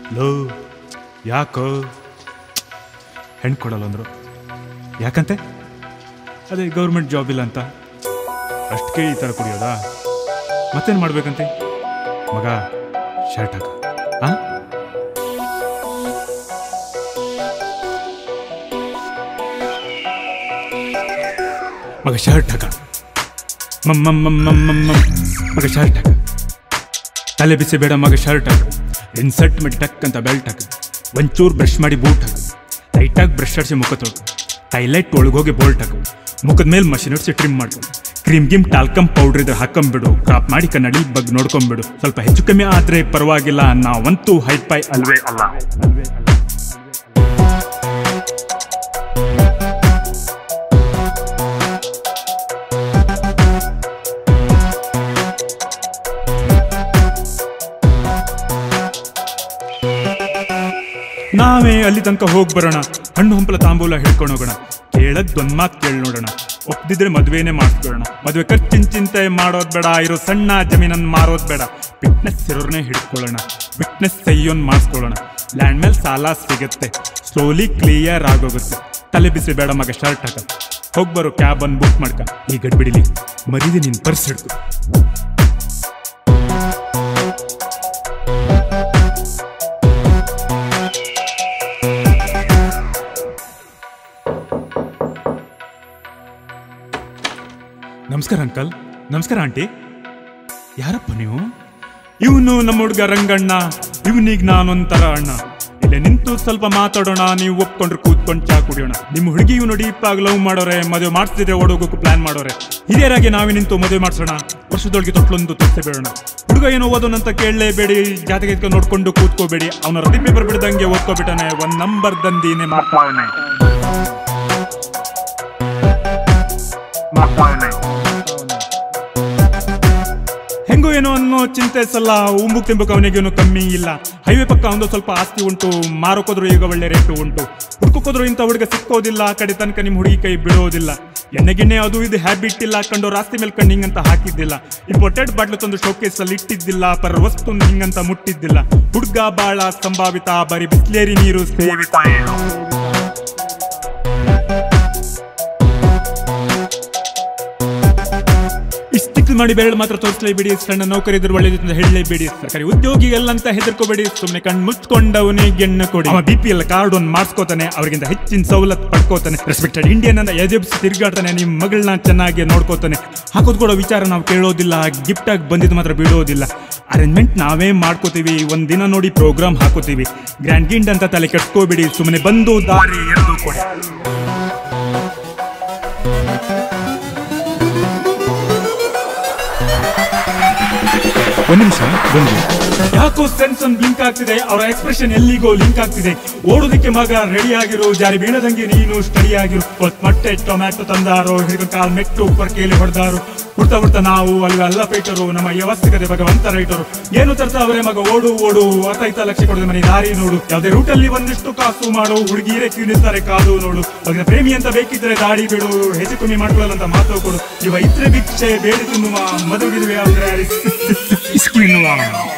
Low ಯಾಕೋ ಹೆಣ್ಣು ಕೊಡಲ್ಲ ಅಂದರು ಯಾಕಂತೆ ಅದೇ ಗೌರ್ಮೆಂಟ್ ಜಾಬ್ ಇಲ್ಲ ಅಂತ ಅಷ್ಟಕ್ಕೆ ಈ ಥರ ಕುಡಿಯೋದಾ ಮತ್ತೇನು ಮಾಡ್ಬೇಕಂತೆ ಮಗ ಶರ್ಟ್ ಹಾಕ ಆ ಮಗ ಶರ್ಟ್ ಹಾಕ ಮಮ್ ಮಮ್ ಮಮ್ ಮಮ್ ಮಮ್ ಮಮ್. ಮಗ ಶರ್ಟ್ ಹಾಕ ತಲೆ ಬಿಸಿ ಬೇಡ ಮಗ ಶರ್ಟ್ ಹಾಕು ಇನ್ಸರ್ಟ್ ಮಾಡಿ ಟಕ್ ಅಂತ ಬೆಲ್ಟ್ ಹಾಕು ಒಂಚೂರು ಬ್ರಷ್ ಮಾಡಿ ಬೂಟ್ ಹಾಕು ಲೈಟಾಗಿ ಬ್ರಷ್ ಆಡಿಸಿ ಮುಖ ತೊಳ್ಕೊ ಟೈಲೈಟ್ ಒಳಗೋಗಿ ಬೋಲ್ಟ್ ಹಾಕು ಮುಖದ ಮೇಲೆ ಮಷಿನ್ ಹೊಡಿಸಿ ಟ್ರಿಮ್ ಮಾಡ್ಕೊ ಕ್ರೀಮ್ ಗಿಮ್ ಟಾಲ್ಕಮ್ ಪೌಡ್ರ್ ಇದ್ರೆ ಹಾಕೊಂಬಿಡು ಕ್ರಾಪ್ ಮಾಡಿ ಕನ್ನಡಿ ಬಗ್ಗೆ ನೋಡ್ಕೊಂಬಿಡು ಸ್ವಲ್ಪ ಹೆಚ್ಚು ಕಮ್ಮಿ ಆದರೆ ಪರವಾಗಿಲ್ಲ ನಾವಂತೂ ಹೈಟ್ ಪೈ ಅಲ್ವೇ ಅಲ್ಲ ಅಲ್ವೇ ಅಲ್ಲ ನಾವೇ ಅಲ್ಲಿ ತನಕ ಹೋಗಿ ಬರೋಣ ಹಣ್ಣು ಹಂಪಲ ತಾಂಬೂಲ ಹಿಡ್ಕೊಂಡು ಹೋಗೋಣ ಕೇಳದ್ ಒಂದ್ ಮಾತು ಕೇಳಿ ನೋಡೋಣ ಒಪ್ದಿದ್ರೆ ಮದ್ವೆನೇ ಮಾಡಿಸ್ಕೊಳ್ಳೋಣ ಮದ್ವೆ ಖರ್ಚಿನ ಚಿಂತೆ ಮಾಡೋದ್ ಬೇಡ ಇರೋ ಸಣ್ಣ ಜಮೀನನ್ನ ಮಾರೋದ್ ಬೇಡ ಫಿಟ್ನೆಸ್ ಇರೋರ್ನೇ ಹಿಡ್ಕೊಳ್ಳೋಣ ಫಿಟ್ನೆಸ್ ಸೈಯೋನ್ ಮಾಡಿಸ್ಕೊಳ್ಳೋಣ ಲ್ಯಾಂಡ್ ಮೇಲೆ ಸಾಲ ಸಿಗುತ್ತೆ ಸ್ಲೋಲಿ ಕ್ಲಿಯರ್ ಆಗೋಗುತ್ತೆ ತಲೆ ಬಿಸಿ ಬೇಡ ಮಗ ಶರ್ಟ್ ಹಾಕ ಹೋಗ್ ಬರೋ ಕ್ಯಾಬ್ ಅನ್ನು ಬುಕ್ ಮಾಡ್ಕ ಈ ಗಡ್ಬಿಡಿಲಿ ಮರಿದಿ ನಿನ್ ಪರ್ಸ್ ಹಿಡ್ಕೊ ನಮಸ್ಕಾರ ಅಂಕಲ್ ನಮಸ್ಕಾರ ಆಂಟಿ ಯಾರಪ್ಪ ನೀವು ಇವನು ನಮ್ಮ ಹುಡುಗ ರಂಗಣ್ಣ ಇವನಿಗೆ ನಾನೊಂಥರ ಅಣ್ಣ ಇಲ್ಲೇ ನಿಂತು ಸ್ವಲ್ಪ ಮಾತಾಡೋಣ ನೀವು ಒಪ್ಕೊಂಡ್ರೆ ಕೂತ್ಕೊಂಡು ಚಾ ಕುಡಿಯೋಣ ನಿಮ್ಮ ಹುಡುಗಿ ಇವ್ ನೋಡಿ ಇಪ್ಪಾಗ ಲವ್ ಮಾಡೋರೆ ಮದುವೆ ಮಾಡಿಸ್ತಿದ್ರೆ ಓಡೋಗೋಕೆ ಪ್ಲಾನ್ ಮಾಡೋರೆ ಹಿರಿಯರಾಗಿ ನಾವೇ ನಿಂತು ಮದುವೆ ಮಾಡಿಸೋಣ ವರ್ಷದೊಳಗೆ ತೊಟ್ಲೊಂದು ತೋರಿಸಿ ಬೇಡೋಣ ಹುಡುಗ ಏನೋ ಓದೋನಂತ ಕೇಳಲೇಬೇಡಿ ಜಾತಕ ಇದ್ಕೊಂಡು ನೋಡ್ಕೊಂಡು ಕೂತ್ಕೋಬೇಡಿ ಅವನ ರದಿ ಪೇಪರ್ ಬಿಡ್ದಂಗೆ ಓದ್ಕೋಬಿಟ್ಟಾನೆ ಒಂದ್ ನಂಬರ್ ದಂದಿನೇ ಮಾಡ್ತಾವನೆ ಹೆಂಗೋ ಏನೋ ಅನ್ನೋ ಚಿಂತೆ ಸಲ್ಲ ಉಂಬುಕ್ ತಿಂಬುಕ್ ಅವನಿಗೇನು ಕಮ್ಮಿ ಇಲ್ಲ ಹೈವೇ ಪಕ್ಕ ಒಂದು ಸ್ವಲ್ಪ ಆಸ್ತಿ ಉಂಟು ಮಾರೋಕೋದ್ರು ಈಗ ಒಳ್ಳೆ ರೇಟು ಉಂಟು ಹುಡ್ಕೋಕೋದ್ರು ಇಂಥ ಹುಡುಗ ಸಿಕ್ಕೋದಿಲ್ಲ ಆ ಕಡೆ ತನಕ ನಿಮ್ಮ ಹುಡುಗಿ ಕೈ ಬಿಡೋದಿಲ್ಲ ಎಣ್ಣೆ ಗಿಣ್ಣೆ ಅದು ಇದು ಹ್ಯಾಬಿಟ್ ಇಲ್ಲ ಕಂಡು ರಾಸ್ತಿ ಮೇಲೆ ಕಂಡು ಹಿಂಗಂತ ಹಾಕಿದ್ದಿಲ್ಲ ಇಂಪೋರ್ಟೆಡ್ ಬಾಟ್ಲು ತಂದು ಶೋಕೇಸ್ ಅಲ್ಲಿ ಇಟ್ಟಿದ್ದಿಲ್ಲ ಪರ್ ವಸ್ತು ಹಿಂಗಂತ ಮುಟ್ಟಿದ್ದಿಲ್ಲ ಹುಡ್ಗ ಬಾಳ ಸಂಭಾವಿತ ಬರೀ ಬಿಸ್ಲೇರಿ ನೀರು ಸೇವಿತ ಇಷ್ಟಿಕ್ ಮಾಡಿ ಬೆರಳು ಮಾತ್ರ ತೋರಿಸಲೇಬೇಡಿ ಸಣ್ಣ ನೌಕರಿ ಇದ್ರೆ ಒಳ್ಳೇದು ಅಂತ ಹೇಳಲೇಬೇಡಿ ಸರ್ಕಾರಿ ಉದ್ಯೋಗಿ ಎಲ್ಲಂತ ಹೆದರ್ಕೋಬೇಡಿ ಸುಮ್ಮನೆ ಕಣ್ ಮುಚ್ಕೊಂಡವನೇ ಗೆಣ್ಣು ಕೊಡಿ ಅವ ಬಿ ಪಿ ಎಲ್ ಕಾರ್ಡ್ ಒಂದು ಮಾಡಿಸ್ಕೋತಾನೆ ಅವ್ರಿಗಿಂತ ಹೆಚ್ಚಿನ ಸವಲತ್ತು ಪಡ್ಕೋತಾನೆ ರೆಸ್ಪೆಕ್ಟೆಡ್ ಇಂಡಿಯನ್ ಅಂತ ಎದೆಬ್ಸಿ ತಿರ್ಗಾಡ್ತಾನೆ ನಿಮ್ಮ ಮಗಳನ್ನ ಚೆನ್ನಾಗಿ ನೋಡ್ಕೋತಾನೆ ಹಾಕೋದ್ ಕೂಡ ವಿಚಾರ ನಾವು ಕೇಳೋದಿಲ್ಲ ಗಿಫ್ಟ್ ಆಗಿ ಬಂದಿದ್ದು ಮಾತ್ರ ಬಿಡೋದಿಲ್ಲ ಅರೇಂಜ್ಮೆಂಟ್ ನಾವೇ ಮಾಡ್ಕೋತೀವಿ ಒಂದ್ ದಿನ ನೋಡಿ ಪ್ರೋಗ್ರಾಮ್ ಹಾಕೋತೀವಿ ಗ್ರ್ಯಾಂಡ್ ಗಿಂಡ್ ಅಂತ ತಲೆ ಕೆಟ್ಕೋಬೇಡಿ ಸುಮ್ಮನೆ ಬಂದು ದಾರಿ ಎರೆದು ಕೊಡಿ ಒಂದ್ ನಿಮಿಷ ಬಂದು ಯಾಕೋ ಸೆನ್ಸ್ ಒಂದು ಬ್ಲಿಂಕ್ ಆಗ್ತಿದೆ ಅವರ ಎಕ್ಸ್ಪ್ರೆಷನ್ ಎಲ್ಲಿಗೋ ಲಿಂಕ್ ಆಗ್ತಿದೆ ಓಡೋದಕ್ಕೆ ಮಗ ರೆಡಿ ಆಗಿರು ಜಾರಿ ಬೀಳದಂಗೆ ನೀನು ಸ್ಟಡಿ ಆಗಿರು ಹೊತ್ ಮೊಟ್ಟೆ ಟೊಮ್ಯಾಟೊ ತಂದಾರೋ ಹಿಡಿದು ಕಾಲ್ ಮೆಟ್ಟು ಉಪ್ಪರ್ ಕೇಳಿ ಹೊಡೆದಾರು ಹುಡ್ತಾ ಹುಡ್ತಾ ನಾವು ಅಲ್ಲಿ ಅಲ್ಲ ಪೇಟರು ನಮ್ಮ ವ್ಯವಸ್ಥಿಕತೆ ಭಗವಂತ ರೈಟರು ಏನು ತರ್ತಾವ್ರೆ ಮಗ ಓಡು ಓಡು ಅರ್ಥ ಲಕ್ಷ ಕೊಡದೆ ಮನೆ ದಾರಿ ನೋಡು ಯಾವ್ದೇ ರೂಟಲ್ಲಿ ಒಂದಿಷ್ಟು ಕಾಸು ಮಾಡು ಹುಡುಗಿಯರೇ ಕ್ಯೂ ನಿಲ್ತಾರೆ ಕಾದು ನೋಡು ಅದ್ರ ಪ್ರೇಮಿ ಅಂತ ಬೇಕಿದ್ರೆ ದಾಡಿ ಬಿಡು ಹೆಚ್ಚು ಕಮ್ಮಿ ಮಾಡ್ಕೊಳ್ಳಲ್ಲ ಅಂತ ಮಾತು ಕೊಡು ಇವ ಇದ್ರೆ ಭಿಕ್ಷೆ ಬೇಡಿ ತಿನ್ನುವ ಮದುವೆ ಅಂದ್ರೆ ಇಸ್ಕಿ ಎನ್ನುವ